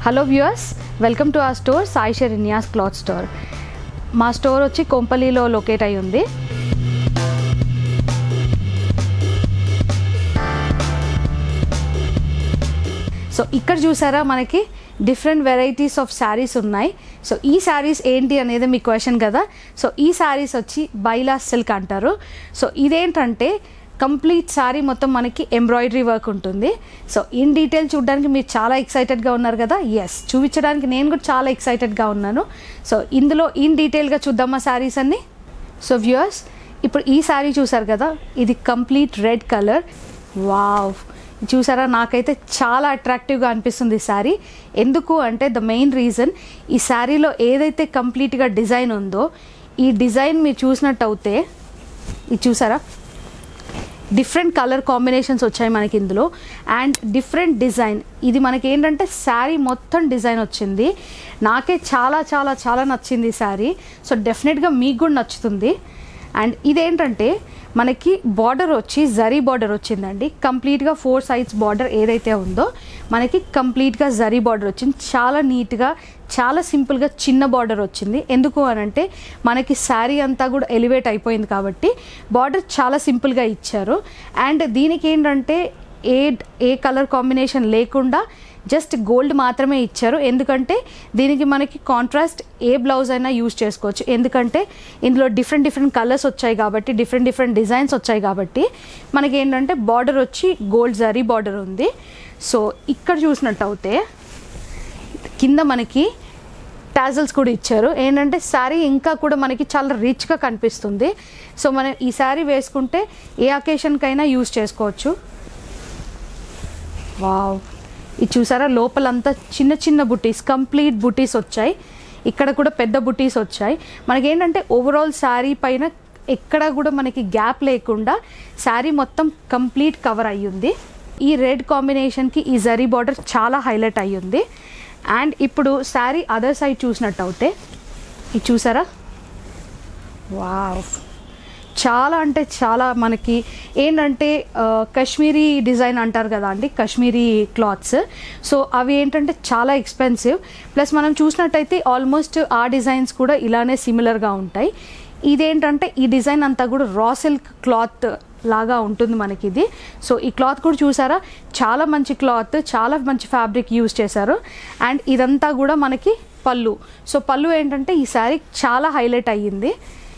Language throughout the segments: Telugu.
హలో వ్యూయర్స్ వెల్కమ్ టు ఆ store Sai Saranya's cloth store మా స్టోర్ వచ్చి కొంపల్లిలో లొకేట్ అయి ఉంది సో ఇక్కడ చూసారా మనకి డిఫరెంట్ వెరైటీస్ ఆఫ్ శారీస్ ఉన్నాయి సో ఈ శారీస్ ఏంటి అనేది మీ క్వశ్చన్ కదా సో ఈ శారీస్ వచ్చి బైలా సిల్క్ అంటారు సో ఇదేంటంటే కంప్లీట్ శారీ మొత్తం మనకి ఎంబ్రాయిడరీ వర్క్ ఉంటుంది సో ఇన్ డీటెయిల్ చూడడానికి మీరు చాలా ఎక్సైటెడ్గా ఉన్నారు కదా ఎస్ చూపించడానికి నేను కూడా చాలా ఎక్సైటెడ్గా ఉన్నాను సో ఇందులో ఇన్ డీటెయిల్గా చూద్దామా శారీస్ అన్ని సో వ్యూయర్స్ ఇప్పుడు ఈ శారీ చూసారు కదా ఇది కంప్లీట్ రెడ్ కలర్ వావ్ చూసారా నాకైతే చాలా అట్రాక్టివ్గా అనిపిస్తుంది ఈ శారీ ఎందుకు అంటే ద మెయిన్ రీజన్ ఈ శారీలో ఏదైతే కంప్లీట్గా డిజైన్ ఉందో ఈ డిజైన్ మీరు చూసినట్టు అవుతే ఇది చూసారా డిఫరెంట్ కలర్ కాంబినేషన్స్ వచ్చాయి మనకి ఇందులో అండ్ డిఫరెంట్ డిజైన్ ఇది మనకి ఏంటంటే శారీ మొత్తం డిజైన్ వచ్చింది నాకే చాలా చాలా చాలా నచ్చింది ఈ శారీ సో డెఫినెట్గా మీకు కూడా నచ్చుతుంది అండ్ ఇదేంటంటే మనకి బార్డర్ వచ్చి జరీ బార్డర్ వచ్చిందండి కంప్లీట్గా ఫోర్ సైడ్స్ బార్డర్ ఏదైతే ఉందో మనకి కంప్లీట్గా జరీ బార్డర్ వచ్చింది చాలా నీట్గా చాలా సింపుల్గా చిన్న బార్డర్ వచ్చింది ఎందుకు అని అంటే మనకి శారీ అంతా కూడా ఎలివేట్ అయిపోయింది కాబట్టి బార్డర్ చాలా సింపుల్గా ఇచ్చారు అండ్ దీనికి ఏంటంటే ఏ ఏ కలర్ కాంబినేషన్ లేకుండా జస్ట్ గోల్డ్ మాత్రమే ఇచ్చారు ఎందుకంటే దీనికి మనకి కాంట్రాస్ట్ ఏ బ్లౌజ్ అయినా యూజ్ చేసుకోవచ్చు ఎందుకంటే ఇందులో డిఫరెంట్ డిఫరెంట్ కలర్స్ వచ్చాయి కాబట్టి డిఫరెంట్ డిఫరెంట్ డిజైన్స్ వచ్చాయి కాబట్టి మనకి ఏంటంటే బార్డర్ వచ్చి గోల్డ్ జరీ బార్డర్ ఉంది సో ఇక్కడ చూసినట్టు అయితే కింద మనకి టాజల్స్ కూడా ఇచ్చారు ఏంటంటే శారీ ఇంకా కూడా మనకి చాలా రిచ్గా కనిపిస్తుంది సో మనం ఈ శారీ వేసుకుంటే ఏ అకేషన్కైనా యూజ్ చేసుకోవచ్చు వావ్ ఇది చూసారా లోపలంతా చిన్న చిన్న బుటీస్ కంప్లీట్ బుటీస్ వచ్చాయి ఇక్కడ కూడా పెద్ద బుటీస్ వచ్చాయి మనకి ఏంటంటే ఓవరాల్ శారీ పైన ఎక్కడ కూడా మనకి గ్యాప్ లేకుండా శారీ మొత్తం కంప్లీట్ కవర్ అయ్యింది ఈ రెడ్ కాంబినేషన్కి ఈ జరీ బార్డర్ చాలా హైలైట్ అయ్యింది అండ్ ఇప్పుడు శారీ అదర్ సైడ్ చూసినట్టు అయితే ఇది చూసారా వావ్ చాలా అంటే చాలా మనకి ఏంటంటే కాశ్మీరీ డిజైన్ అంటారు కదా అండి కాశ్మీరీ క్లాత్స్ సో అవి ఏంటంటే చాలా ఎక్స్పెన్సివ్ ప్లస్ మనం చూసినట్టయితే ఆల్మోస్ట్ ఆ డిజైన్స్ కూడా ఇలానే సిమిలర్గా ఉంటాయి ఇదేంటంటే ఈ డిజైన్ అంతా కూడా రా సిల్క్ క్లాత్ లాగా ఉంటుంది మనకి ఇది సో ఈ క్లాత్ కూడా చూసారా చాలా మంచి క్లాత్ చాలా మంచి ఫ్యాబ్రిక్ యూజ్ చేశారు అండ్ ఇదంతా కూడా మనకి పళ్ళు సో పళ్ళు ఏంటంటే ఈ శారీ చాలా హైలైట్ అయ్యింది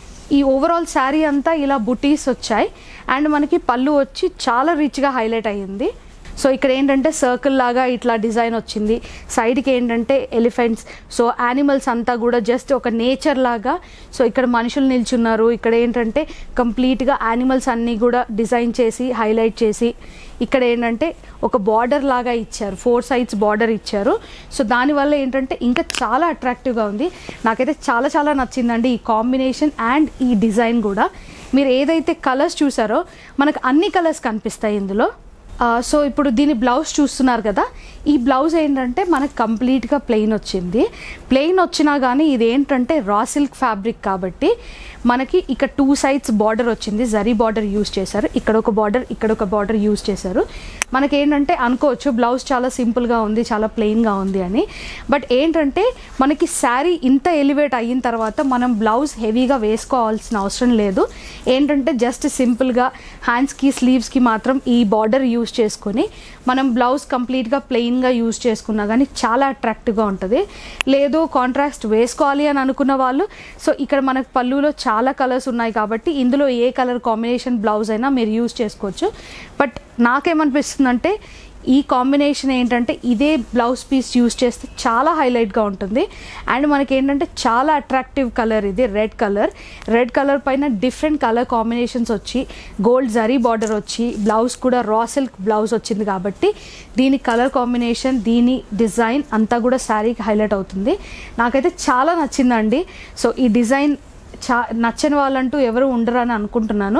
ఈ ఓవరాల్ శారీ అంతా ఇలా బుటీస్ వచ్చాయి అండ్ మనకి పళ్ళు వచ్చి చాలా రిచ్గా హైలైట్ అయ్యింది సో ఇక్కడ ఏంటంటే సర్కిల్ లాగా ఇట్లా డిజైన్ వచ్చింది సైడ్కి ఏంటంటే ఎలిఫెంట్స్ సో యానిమల్స్ అంతా కూడా జస్ట్ ఒక నేచర్ లాగా సో ఇక్కడ మనుషులు నిల్చున్నారు ఇక్కడ ఏంటంటే కంప్లీట్గా యానిమల్స్ అన్నీ కూడా డిజైన్ చేసి హైలైట్ చేసి ఇక్కడ ఏంటంటే ఒక బార్డర్ లాగా ఇచ్చారు ఫోర్ సైడ్స్ బార్డర్ ఇచ్చారు సో దానివల్ల ఏంటంటే ఇంకా చాలా అట్రాక్టివ్గా ఉంది నాకైతే చాలా చాలా నచ్చిందండి ఈ కాంబినేషన్ అండ్ ఈ డిజైన్ కూడా మీరు ఏదైతే కలర్స్ చూసారో మనకు అన్ని కలర్స్ కనిపిస్తాయి ఇందులో సో ఇప్పుడు దీని బ్లౌజ్ చూస్తున్నారు కదా ఈ బ్లౌజ్ ఏంటంటే మనకు కంప్లీట్గా ప్లెయిన్ వచ్చింది ప్లెయిన్ వచ్చినా కానీ ఇది ఏంటంటే రా సిల్క్ ఫ్యాబ్రిక్ కాబట్టి మనకి ఇక్కడ టూ సైడ్స్ బార్డర్ వచ్చింది జరీ బార్డర్ యూజ్ చేశారు ఇక్కడ ఒక బార్డర్ ఇక్కడ ఒక బార్డర్ యూజ్ చేశారు మనకి ఏంటంటే అనుకోవచ్చు బ్లౌజ్ చాలా సింపుల్గా ఉంది చాలా ప్లెయిన్గా ఉంది అని బట్ ఏంటంటే మనకి శారీ ఇంత ఎలివేట్ అయిన తర్వాత మనం బ్లౌజ్ హెవీగా వేసుకోవాల్సిన అవసరం లేదు ఏంటంటే జస్ట్ సింపుల్గా హ్యాండ్స్కి స్లీవ్స్కి మాత్రం ఈ బార్డర్ యూజ్ చేసుకొని మనం బ్లౌజ్ కంప్లీట్గా ప్లెయిన్గా యూజ్ చేసుకున్నా కానీ చాలా అట్రాక్టివ్గా ఉంటుంది లేదు కాంట్రాస్ట్ వేసుకోవాలి అని అనుకున్న వాళ్ళు సో ఇక్కడ మనకు పళ్ళులో చాలా కలర్స్ ఉన్నాయి కాబట్టి ఇందులో ఏ కలర్ కాంబినేషన్ బ్లౌజ్ అయినా మీరు యూజ్ చేసుకోవచ్చు బట్ నాకేమనిపిస్తుందంటే ఈ కాంబినేషన్ ఏంటంటే ఇదే బ్లౌజ్ పీస్ యూస్ చేస్తే చాలా హైలైట్గా ఉంటుంది అండ్ మనకి ఏంటంటే చాలా అట్రాక్టివ్ కలర్ ఇది రెడ్ కలర్ రెడ్ కలర్ పైన డిఫరెంట్ కలర్ కాంబినేషన్స్ వచ్చి గోల్డ్ జరీ బార్డర్ వచ్చి బ్లౌజ్ కూడా రా సిల్క్ బ్లౌజ్ వచ్చింది కాబట్టి దీని కలర్ కాంబినేషన్ దీని డిజైన్ అంతా కూడా శారీకి హైలైట్ అవుతుంది నాకైతే చాలా నచ్చిందండి సో ఈ డిజైన్ చా నచ్చని వాళ్ళంటూ ఎవరు ఉండరు అని అనుకుంటున్నాను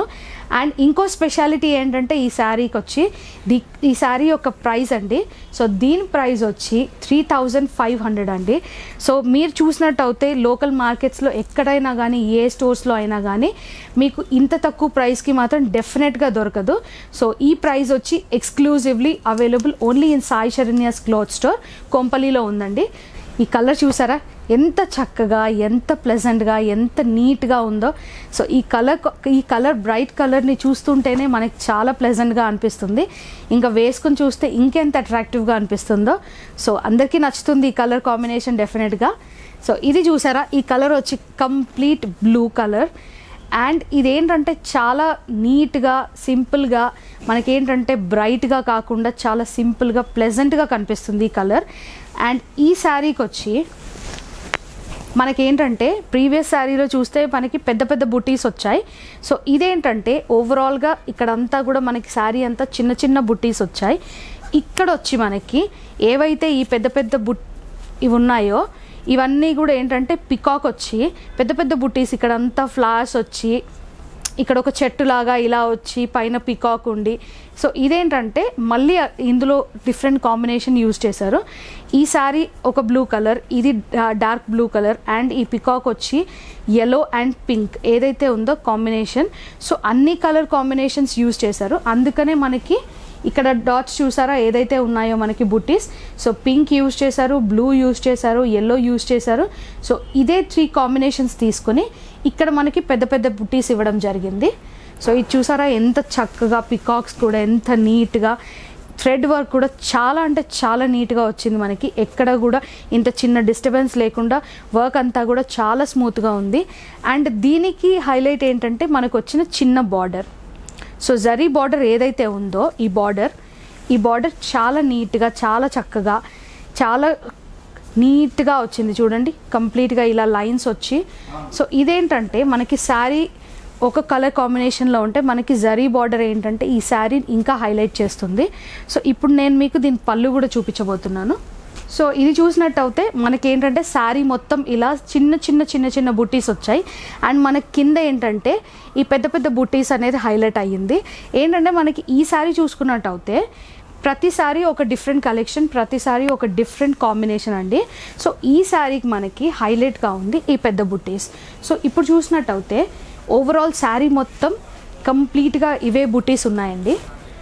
అండ్ ఇంకో స్పెషాలిటీ ఏంటంటే ఈ శారీకి వచ్చి ది ఈ శారీ యొక్క ప్రైస్ అండి సో దీని ప్రైస్ వచ్చి త్రీ థౌజండ్ ఫైవ్ హండ్రెడ్ అండి సో మీరు చూసినట్టు అయితే లోకల్ మార్కెట్స్లో ఎక్కడైనా కానీ ఏ స్టోర్స్లో అయినా కానీ మీకు ఇంత తక్కువ ప్రైస్కి మాత్రం డెఫినెట్గా దొరకదు సో ఈ ప్రైస్ వచ్చి exclusively available only in Sai Saranya's cloth store కొంపల్లిలో ఉందండి ఈ కలర్ చూసారా ఎంత చక్కగా ఎంత ప్లెజెంట్గా ఎంత నీట్గా ఉందో సో ఈ కలర్ ఈ కలర్ బ్రైట్ కలర్ని చూస్తుంటేనే మనకి చాలా ప్లెజెంట్గా అనిపిస్తుంది ఇంకా వేసుకొని చూస్తే ఇంకెంత అట్రాక్టివ్గా అనిపిస్తుందో సో అందరికీ నచ్చుతుంది ఈ కలర్ కాంబినేషన్ డెఫినెట్గా సో ఇది చూసారా ఈ కలర్ వచ్చి కంప్లీట్ బ్లూ కలర్ అండ్ ఇదేంటంటే చాలా నీట్గా సింపుల్గా మనకేంటంటే బ్రైట్గా కాకుండా చాలా సింపుల్గా ప్లెజెంట్గా కనిపిస్తుంది ఈ కలర్ అండ్ ఈ శారీకి వచ్చి మనకేంటంటే ప్రీవియస్ శారీలో చూస్తే మనకి పెద్ద పెద్ద బుటీస్ వచ్చాయి సో ఇదేంటంటే ఓవరాల్గా ఇక్కడంతా కూడా మనకి శారీ అంతా చిన్న చిన్న బుటీస్ వచ్చాయి ఇక్కడ వచ్చి మనకి ఏవైతే ఈ పెద్ద పెద్ద బుట్ ఇవి ఉన్నాయో ఇవన్నీ కూడా ఏంటంటే పికాక్ వచ్చి పెద్ద పెద్ద బుటీస్ ఇక్కడ అంతా ఫ్లవర్స్ వచ్చి ఇక్కడ ఒక చెట్టు లాగా ఇలా వచ్చి పైన పికాక్ ఉండి సో ఇదేంటంటే మళ్ళీ ఇందులో డిఫరెంట్ కాంబినేషన్ యూజ్ చేశారు ఈ సారీ ఒక బ్లూ కలర్ ఇది డార్క్ బ్లూ కలర్ అండ్ ఈ పికాక్ వచ్చి ఎల్లో అండ్ పింక్ ఏదైతే ఉందో కాంబినేషన్ సో అన్ని కలర్ కాంబినేషన్స్ యూజ్ చేశారు అందుకనే మనకి ఇక్కడ డాట్స్ చూసారా ఏదైతే ఉన్నాయో మనకి బుట్టీస్ సో పింక్ యూజ్ చేశారు బ్లూ యూజ్ చేశారు ఎల్లో యూజ్ చేశారు సో ఇదే త్రీ కాంబినేషన్స్ తీసుకొని ఇక్కడ మనకి పెద్ద పెద్ద బుట్టీస్ ఇవ్వడం జరిగింది సో ఇది చూసారా ఎంత చక్కగా పికాక్స్ కూడా ఎంత నీట్గా థ్రెడ్ వర్క్ కూడా చాలా అంటే చాలా నీట్గా వచ్చింది మనకి ఎక్కడ కూడా ఇంత చిన్న డిస్టర్బెన్స్ లేకుండా వర్క్ అంతా కూడా చాలా స్మూత్గా ఉంది అండ్ దీనికి హైలైట్ ఏంటంటే మనకు వచ్చిన చిన్న బార్డర్ సో జరీ బార్డర్ ఏదైతే ఉందో ఈ బార్డర్ ఈ బార్డర్ చాలా నీట్గా చాలా చక్కగా చాలా నీట్గా వచ్చింది చూడండి కంప్లీట్గా ఇలా లైన్స్ వచ్చి సో ఇదేంటంటే మనకి శారీ ఒక కలర్ కాంబినేషన్లో ఉంటే మనకి జరీ బార్డర్ ఏంటంటే ఈ శారీ ఇంకా హైలైట్ చేస్తుంది సో ఇప్పుడు నేను మీకు దీని పళ్ళు కూడా చూపించబోతున్నాను సో ఇది చూసినట్టు అయితే మనకి ఏంటంటే శారీ మొత్తం ఇలా చిన్న చిన్న చిన్న చిన్న బుట్టీస్ వచ్చాయి అండ్ మనకి కింద ఏంటంటే ఈ పెద్ద పెద్ద బుట్టీస్ అనేది హైలైట్ అయ్యింది ఏంటంటే మనకి ఈ శారీ చూసుకున్నట్టు అయితే ప్రతిసారి ఒక డిఫరెంట్ కలెక్షన్ ప్రతిసారి ఒక డిఫరెంట్ కాంబినేషన్ అండి సో ఈ శారీకి మనకి హైలైట్గా ఉంది ఈ పెద్ద బుట్టీస్ సో ఇప్పుడు చూసినట్టు అయితే ఓవరాల్ శారీ మొత్తం కంప్లీట్గా ఇవే బుట్టీస్ ఉన్నాయండి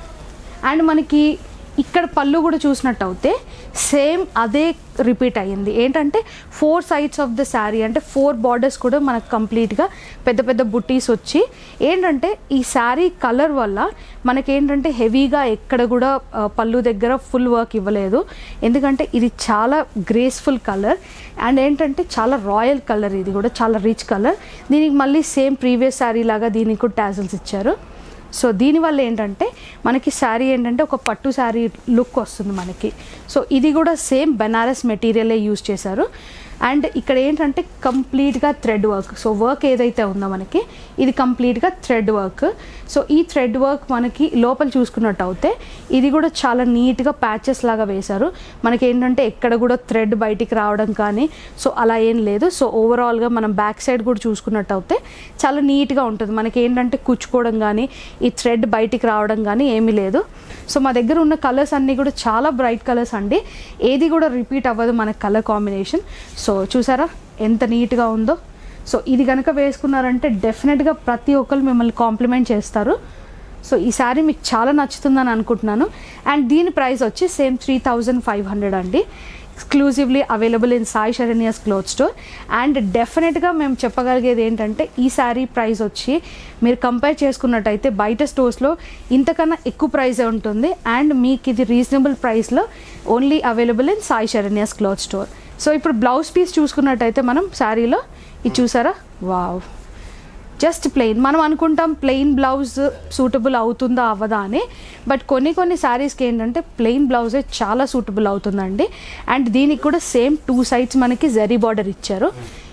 అండ్ మనకి ఇక్కడ పళ్ళు కూడా చూసినట్టు అయితే సేమ్ అదే రిపీట్ అయ్యింది ఏంటంటే four sides of the sari అంటే ఫోర్ బార్డర్స్ కూడా మనకు కంప్లీట్గా పెద్ద పెద్ద బుట్టీస్ వచ్చి ఏంటంటే ఈ శారీ కలర్ వల్ల మనకేంటంటే హెవీగా ఎక్కడ కూడా ఆ, పళ్ళు దగ్గర ఫుల్ వర్క్ ఇవ్వలేదు ఎందుకంటే ఇది చాలా గ్రేస్ఫుల్ కలర్ అండ్ ఏంటంటే చాలా రాయల్ కలర్ ఇది కూడా చాలా రిచ్ కలర్ దీనికి మళ్ళీ సేమ్ ప్రీవియస్ శారీ లాగా దీనికి కూడా టాజల్స్ ఇచ్చారు సో దీనివల్ల ఏంటంటే మనకి శారీ ఏంటంటే ఒక పట్టు శారీ లుక్ వస్తుంది మనకి సో ఇది కూడా సేమ్ బెనారస్ మెటీరియలే యూజ్ చేశారు అండ్ ఇక్కడ ఏంటంటే కంప్లీట్గా థ్రెడ్ వర్క్ సో వర్క్ ఏదైతే ఉందో మనకి ఇది కంప్లీట్గా థ్రెడ్ వర్క్ సో ఈ థ్రెడ్ వర్క్ మనకి లోపల చూసుకున్నట్టు అయితే ఇది కూడా చాలా నీట్గా ప్యాచెస్ లాగా వేశారు మనకి ఏంటంటే ఎక్కడ కూడా థ్రెడ్ బయటికి రావడం కానీ సో అలా ఏం లేదు సో ఓవరాల్గా మనం బ్యాక్ సైడ్ కూడా చూసుకున్నట్టు అయితే చాలా నీట్గా ఉంటుంది మనకి ఏంటంటే కుచ్చుకోవడం కానీ ఈ థ్రెడ్ బయటికి రావడం కానీ ఏమీ లేదు సో మా దగ్గర ఉన్న కలర్స్ అన్నీ కూడా చాలా బ్రైట్ కలర్స్ అండి ఏది కూడా రిపీట్ అవ్వదు మన కలర్ కాంబినేషన్ సో చూసారా ఎంత నీట్గా ఉందో సో ఇది కనుక వేసుకున్నారంటే డెఫినెట్గా ప్రతి ఒక్కరు మిమ్మల్ని కాంప్లిమెంట్ చేస్తారు సో ఈ శారీ మీకు చాలా నచ్చుతుందని అనుకుంటున్నాను అండ్ దీని ప్రైస్ వచ్చి same three thousand five hundred అండి exclusively available in Sai Saranya's cloth store and డెఫినెట్గా మేము చెప్పగలిగేది ఏంటంటే ఈ శారీ ప్రైస్ వచ్చి మీరు కంపేర్ చేసుకున్నట్టయితే బయట స్టోర్స్లో ఇంతకన్నా ఎక్కువ ప్రైసే ఉంటుంది అండ్ మీకు ఇది రీజనబుల్ ప్రైస్లో only available in Sai Saranya's cloth store so ఇప్పుడు బ్లౌజ్ పీస్ చూసుకున్నట్టయితే మనం శారీలో ఇది చూసారా వావ్ జస్ట్ ప్లెయిన్ మనం అనుకుంటాం ప్లెయిన్ బ్లౌజ్ సూటబుల్ అవుతుందా అవ్వదా అని బట్ కొన్ని కొన్ని శారీస్కి ఏంటంటే ప్లెయిన్ బ్లౌజే చాలా సూటబుల్ అవుతుందండి అండ్ దీనికి కూడా సేమ్ టూ సైడ్స్ మనకి జరీ బార్డర్ ఇచ్చారు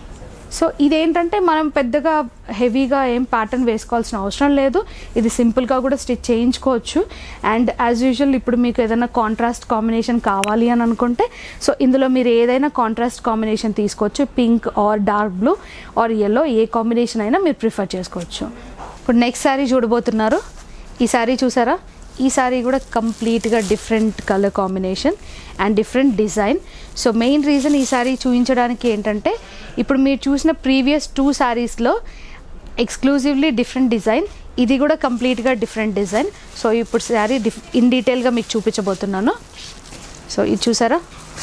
సో ఇదేంటంటే మనం పెద్దగా హెవీగా ఏం ప్యాటర్న్ వేసుకోవాల్సిన అవసరం లేదు ఇది సింపుల్గా కూడా స్టిచ్ చేయించుకోవచ్చు అండ్ యాజ్ యూజువల్ ఇప్పుడు మీకు ఏదైనా కాంట్రాస్ట్ కాంబినేషన్ కావాలి అని అనుకుంటే సో ఇందులో మీరు ఏదైనా కాంట్రాస్ట్ కాంబినేషన్ తీసుకోవచ్చు pink or dark blue or yellow ఏ కాంబినేషన్ అయినా మీరు ప్రిఫర్ చేసుకోవచ్చు ఇప్పుడు నెక్స్ట్ శారీ చూడబోతున్నారు ఈ శారీ చూసారా ఈ శారీ కూడా కంప్లీట్గా different colour combination and different design so main reason ఈ శారీ చూపించడానికి ఏంటంటే ఇప్పుడు మీరు చూసిన ప్రీవియస్ టూ శారీస్లో ఎక్స్క్లూజివ్లీ డిఫరెంట్ డిజైన్ ఇది కూడా కంప్లీట్గా డిఫరెంట్ డిజైన్ సో ఇప్పుడు శారీ డిఫ్ ఇన్ డీటెయిల్గా మీకు చూపించబోతున్నాను సో ఇది చూసారా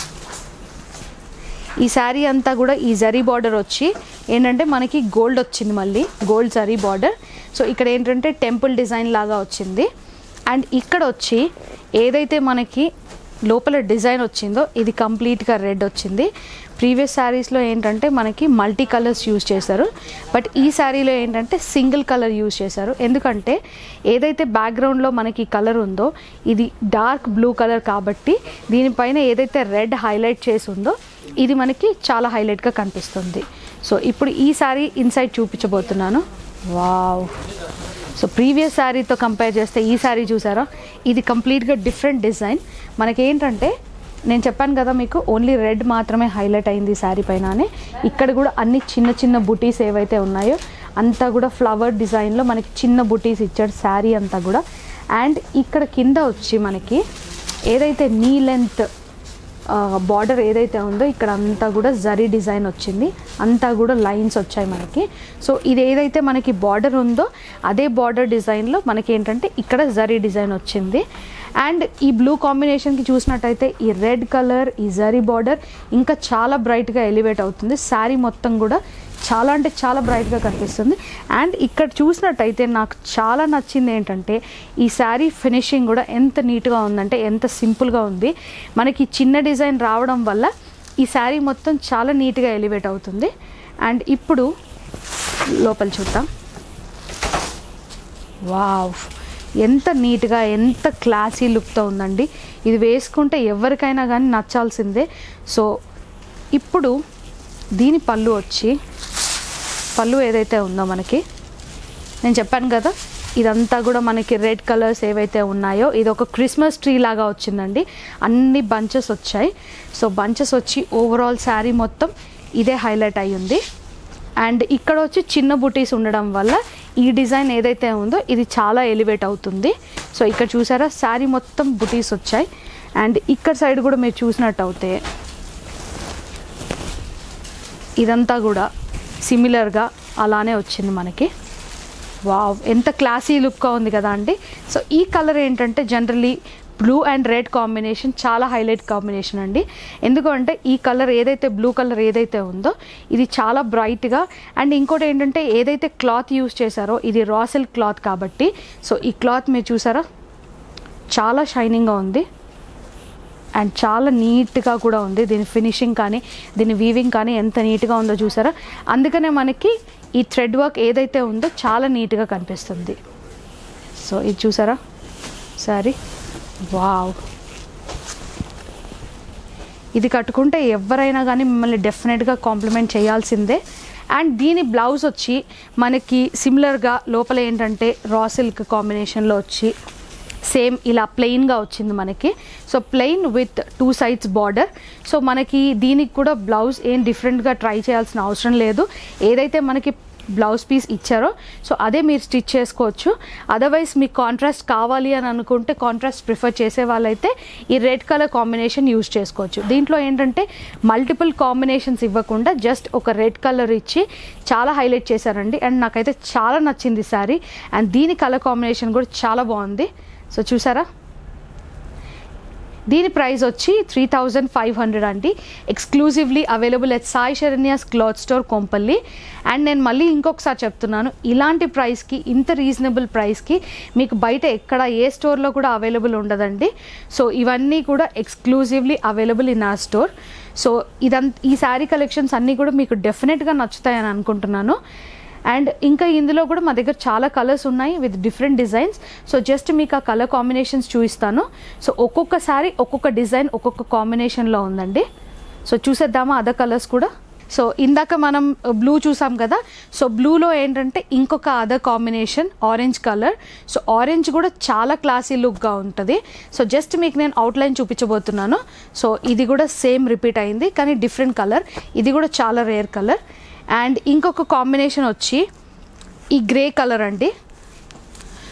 ఈ శారీ అంతా కూడా ఈ జరీ బార్డర్ వచ్చి ఏంటంటే మనకి గోల్డ్ వచ్చింది మళ్ళీ గోల్డ్ జరీ బార్డర్ సో ఇక్కడ ఏంటంటే టెంపుల్ డిజైన్ లాగా వచ్చింది అండ్ ఇక్కడ వచ్చి ఏదైతే మనకి లోపల డిజైన్ వచ్చిందో ఇది కంప్లీట్గా రెడ్ వచ్చింది ప్రీవియస్ శారీస్లో ఏంటంటే మనకి మల్టీ కలర్స్ యూజ్ చేశారు బట్ ఈ శారీలో ఏంటంటే సింగిల్ కలర్ యూజ్ చేశారు ఎందుకంటే ఏదైతే బ్యాక్గ్రౌండ్లో మనకి కలర్ ఉందో ఇది డార్క్ బ్లూ కలర్ కాబట్టి దీనిపైన ఏదైతే రెడ్ హైలైట్ చేసి ఉందో ఇది మనకి చాలా హైలైట్గా కనిపిస్తుంది సో ఇప్పుడు ఈ శారీ ఇన్సైడ్ చూపించబోతున్నాను వావ్ సో ప్రీవియస్ శారీతో కంపేర్ చేస్తే ఈ శారీ చూసారా ఇది కంప్లీట్గా డిఫరెంట్ డిజైన్ మనకేంటంటే నేను చెప్పాను కదా మీకు ఓన్లీ రెడ్ మాత్రమే హైలైట్ అయింది ఈ శారీ పైన అని ఇక్కడ కూడా అన్ని చిన్న చిన్న బుటీస్ ఏవైతే ఉన్నాయో అంతా కూడా ఫ్లవర్ డిజైన్లో మనకి చిన్న బుటీస్ ఇచ్చాడు శారీ అంతా కూడా అండ్ ఇక్కడ కింద వచ్చి మనకి ఏదైతే నీ లెంత్ బార్డర్ ఏదైతే ఉందో ఇక్కడ అంతా కూడా జరీ డిజైన్ వచ్చింది అంతా కూడా లైన్స్ వచ్చాయి మనకి సో ఇది ఏదైతే మనకి బార్డర్ ఉందో అదే బార్డర్ డిజైన్లో మనకి ఏంటంటే ఇక్కడ జరీ డిజైన్ వచ్చింది అండ్ ఈ బ్లూ కాంబినేషన్కి చూసినట్టయితే ఈ రెడ్ కలర్ ఈ జరీ బార్డర్ ఇంకా చాలా బ్రైట్గా ఎలివేట్ అవుతుంది శారీ మొత్తం కూడా చాలా అంటే చాలా బ్రైట్గా కనిపిస్తుంది అండ్ ఇక్కడ చూసినట్టయితే నాకు చాలా నచ్చింది ఏంటంటే ఈ శారీ ఫినిషింగ్ కూడా ఎంత నీట్గా ఉందంటే ఎంత సింపుల్గా ఉంది మనకి చిన్న డిజైన్ రావడం వల్ల ఈ శారీ మొత్తం చాలా నీట్గా ఎలివేట్ అవుతుంది అండ్ ఇప్పుడు లోపల చూద్దాం వావ్ ఎంత నీట్గా ఎంత క్లాసీ లుక్తో ఉందండి ఇది వేసుకుంటే ఎవరికైనా కానీ నచ్చాల్సిందే సో ఇప్పుడు దీని పళ్ళు వచ్చి పళ్ళు ఏదైతే ఉందో మనకి నేను చెప్పాను కదా ఇదంతా కూడా మనకి రెడ్ కలర్స్ ఏవైతే ఉన్నాయో ఇది ఒక క్రిస్మస్ ట్రీ లాగా వచ్చిందండి అన్ని బంచెస్ వచ్చాయి సో బంచెస్ వచ్చి ఓవరాల్ శారీ మొత్తం ఇదే హైలైట్ అయి ఉంది అండ్ ఇక్కడ వచ్చి చిన్న బుటీస్ ఉండడం వల్ల ఈ డిజైన్ ఏదైతే ఉందో ఇది చాలా ఎలివేట్ అవుతుంది సో ఇక్కడ చూసారా శారీ మొత్తం బుటీస్ వచ్చాయి అండ్ ఇక్కడ సైడ్ కూడా మీరు చూసినట్టు అయితే ఇదంతా కూడా సిమిలర్గా అలానే వచ్చింది మనకి వావ్ ఎంత క్లాసీ లుక్గా ఉంది కదా అండి సో ఈ కలర్ ఏంటంటే generally blue and red combination చాలా హైలైట్ కాంబినేషన్ అండి ఎందుకంటే ఈ కలర్ ఏదైతే బ్లూ కలర్ ఏదైతే ఉందో ఇది చాలా బ్రైట్గా అండ్ ఇంకోటి ఏంటంటే ఏదైతే క్లాత్ యూస్ చేశారో ఇది రా సిల్క్ క్లాత్ కాబట్టి సో ఈ క్లాత్ మీరు చూసారా చాలా షైనింగ్గా ఉంది అండ్ చాలా నీట్గా కూడా ఉంది దీని ఫినిషింగ్ కానీ దీని వీవింగ్ కానీ ఎంత నీట్గా ఉందో చూసారా అందుకనే మనకి ఈ థ్రెడ్ వర్క్ ఏదైతే ఉందో చాలా నీట్గా కనిపిస్తుంది సో ఇది చూసారా సారీ వావ్ ఇది కట్టుకుంటే ఎవరైనా కానీ మిమ్మల్ని డెఫినెట్గా కాంప్లిమెంట్ చేయాల్సిందే అండ్ దీని బ్లౌజ్ వచ్చి మనకి సిమిలర్గా లోపల ఏంటంటే రా సిల్క్ కాంబినేషన్లో వచ్చి సేమ్ ఇలా ప్లెయిన్గా వచ్చింది మనకి so plain with two sides border so మనకి దీనికి కూడా బ్లౌజ్ ఏం డిఫరెంట్గా ట్రై చేయాల్సిన అవసరం లేదు ఏదైతే మనకి బ్లౌజ్ పీస్ ఇచ్చారో సో అదే మీరు స్టిచ్ చేసుకోవచ్చు అదర్వైజ్ మీకు కాంట్రాస్ట్ కావాలి అని అనుకుంటే కాంట్రాస్ట్ ప్రిఫర్ చేసే వాళ్ళైతే ఈ రెడ్ కలర్ కాంబినేషన్ యూజ్ చేసుకోవచ్చు దీంట్లో ఏంటంటే మల్టిపుల్ కాంబినేషన్స్ ఇవ్వకుండా జస్ట్ ఒక రెడ్ కలర్ ఇచ్చి చాలా హైలైట్ చేశారండి అండ్ నాకైతే చాలా నచ్చింది శారీ అండ్ దీని కలర్ కాంబినేషన్ కూడా చాలా బాగుంది సో చూసారా దీని ప్రైస్ వచ్చి త్రీ థౌజండ్ ఫైవ్ హండ్రెడ్ అండి exclusively available at Sai Saranya's cloth store Kompally and నేను మళ్ళీ ఇంకొకసారి చెప్తున్నాను ఇలాంటి ప్రైస్కి ఇంత రీజనబుల్ ప్రైస్కి మీకు బయట ఎక్కడ ఏ స్టోర్లో కూడా అవైలబుల్ ఉండదండి సో ఇవన్నీ కూడా ఎక్స్క్లూజివ్లీ అవైలబుల్ ఇన్ ఆ స్టోర్ సో ఇదంత ఈ శారీ కలెక్షన్స్ అన్నీ కూడా మీకు డెఫినెట్గా నచ్చుతాయని అనుకుంటున్నాను అండ్ ఇంకా ఇందులో కూడా మా దగ్గర చాలా కలర్స్ ఉన్నాయి with different designs so just మీకు ఆ కలర్ కాంబినేషన్స్ చూపిస్తాను సో ఒక్కొక్క శారీ ఒక్కొక్క డిజైన్ ఒక్కొక్క కాంబినేషన్లో ఉందండి సో చూసేద్దామా అదర్ కలర్స్ కూడా సో ఇందాక మనం బ్లూ చూసాం కదా సో బ్లూలో ఏంటంటే ఇంకొక other combination orange colour so orange కూడా చాలా క్లాసీ లుక్గా ఉంటుంది సో జస్ట్ మీకు నేను అవుట్లైన్ చూపించబోతున్నాను సో ఇది కూడా సేమ్ రిపీట్ అయింది కానీ డిఫరెంట్ కలర్ ఇది కూడా చాలా రేర్ కలర్ అండ్ ఇంకొక కాంబినేషన్ వచ్చి ఈ గ్రే కలర్ అండి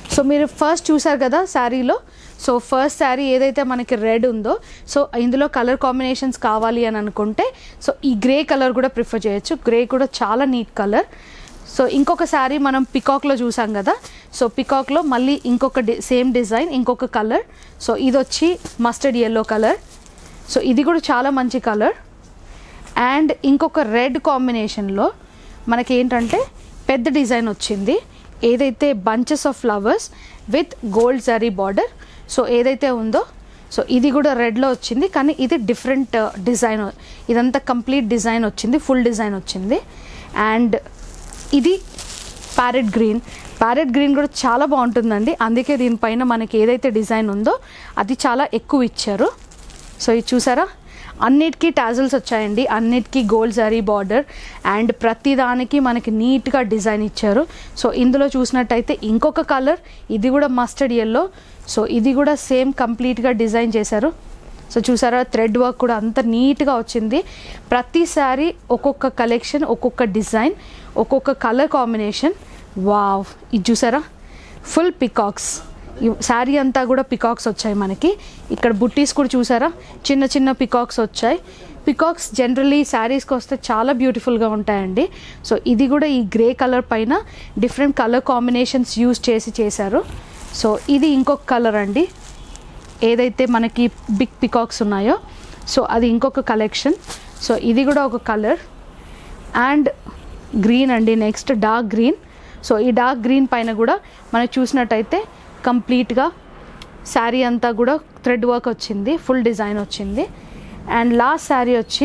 సో మీరు ఫస్ట్ చూసారు కదా శారీలో సో ఫస్ట్ శారీ ఏదైతే మనకి రెడ్ ఉందో సో ఇందులో కలర్ కాంబినేషన్స్ కావాలి అని అనుకుంటే సో ఈ గ్రే కలర్ కూడా ప్రిఫర్ చేయొచ్చు గ్రే కూడా చాలా నీట్ కలర్ సో ఇంకొక శారీ మనం పికాక్లో చూసాం కదా సో పికాక్లో మళ్ళీ ఇంకొక డి సేమ్ డిజైన్ ఇంకొక కలర్ సో ఇది వచ్చి మస్టర్డ్ ఎల్లో కలర్ సో ఇది కూడా చాలా మంచి కలర్ అండ్ ఇంకొక రెడ్ కాంబినేషన్లో మనకి ఏంటంటే పెద్ద డిజైన్ వచ్చింది ఏదైతే bunches of flowers with gold zari border so ఏదైతే ఉందో సో ఇది కూడా రెడ్లో వచ్చింది కానీ ఇది డిఫరెంట్ డిజైన్ ఇదంతా కంప్లీట్ డిజైన్ వచ్చింది ఫుల్ డిజైన్ వచ్చింది అండ్ ఇది ప్యారెట్ గ్రీన్ ప్యారెట్ గ్రీన్ కూడా చాలా బాగుంటుందండి అందుకే దీనిపైన మనకి ఏదైతే డిజైన్ ఉందో అది చాలా ఎక్కువ ఇచ్చారు సో ఇది చూసారా అన్నిటికీ టాజల్స్ వచ్చాయండి అన్నిటికీ గోల్డ్ జరీ బార్డర్ అండ్ ప్రతి దానికి మనకి నీట్గా డిజైన్ ఇచ్చారు సో ఇందులో చూసినట్టయితే ఇంకొక కలర్ ఇది కూడా మస్టర్డ్ ఎల్లో సో ఇది కూడా సేమ్ కంప్లీట్గా డిజైన్ చేశారు సో చూసారా థ్రెడ్ వర్క్ కూడా అంత నీట్గా వచ్చింది ప్రతి శారీ ఒక్కొక్క కలెక్షన్ ఒక్కొక్క డిజైన్ ఒక్కొక్క కలర్ కాంబినేషన్ వావ్ ఇది చూసారా ఫుల్ పికాక్స్ ఈ శారీ అంతా కూడా పికాక్స్ వచ్చాయి మనకి ఇక్కడ బుట్టీస్ కూడా చూసారా చిన్న చిన్న పికాక్స్ వచ్చాయి పికాక్స్ జనరల్లీ శారీస్కి వస్తే చాలా బ్యూటిఫుల్గా ఉంటాయండి సో ఇది కూడా ఈ గ్రే కలర్ పైన డిఫరెంట్ కలర్ కాంబినేషన్స్ యూజ్ చేసి చేశారు సో ఇది ఇంకొక కలర్ అండి ఏదైతే మనకి బిగ్ పికాక్స్ ఉన్నాయో సో అది ఇంకొక కలెక్షన్ సో ఇది కూడా ఒక కలర్ అండ్ గ్రీన్ అండి నెక్స్ట్ డార్క్ గ్రీన్ సో ఈ డార్క్ గ్రీన్ పైన కూడా మనకు చూసినట్టయితే కంప్లీట్గా శారీ అంతా కూడా థ్రెడ్ వర్క్ వచ్చింది ఫుల్ డిజైన్ వచ్చింది అండ్ లాస్ట్ శారీ వచ్చి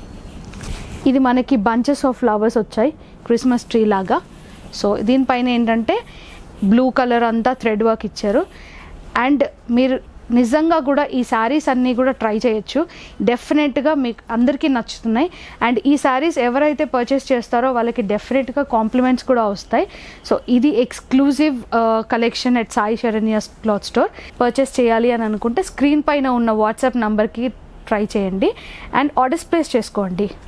ఇది మనకి బంచెస్ ఆఫ్ ఫ్లవర్స్ వచ్చాయి క్రిస్మస్ ట్రీ లాగా సో దీనిపైన ఏంటంటే బ్లూ కలర్ అంతా థ్రెడ్ వర్క్ ఇచ్చారు అండ్ మీరు నిజంగా కూడా ఈ శారీస్ అన్నీ కూడా ట్రై చేయొచ్చు డెఫినెట్గా మీకు అందరికీ నచ్చుతున్నాయి అండ్ ఈ శారీస్ ఎవరైతే పర్చేస్ చేస్తారో వాళ్ళకి డెఫినెట్గా కాంప్లిమెంట్స్ కూడా వస్తాయి సో ఇది exclusive collection at Sai Saranya's cloth store purchase చేయాలి అని అనుకుంటే స్క్రీన్ పైన ఉన్న వాట్సాప్ నంబర్కి ట్రై చేయండి అండ్ ఆర్డర్స్ ప్లేస్ చేసుకోండి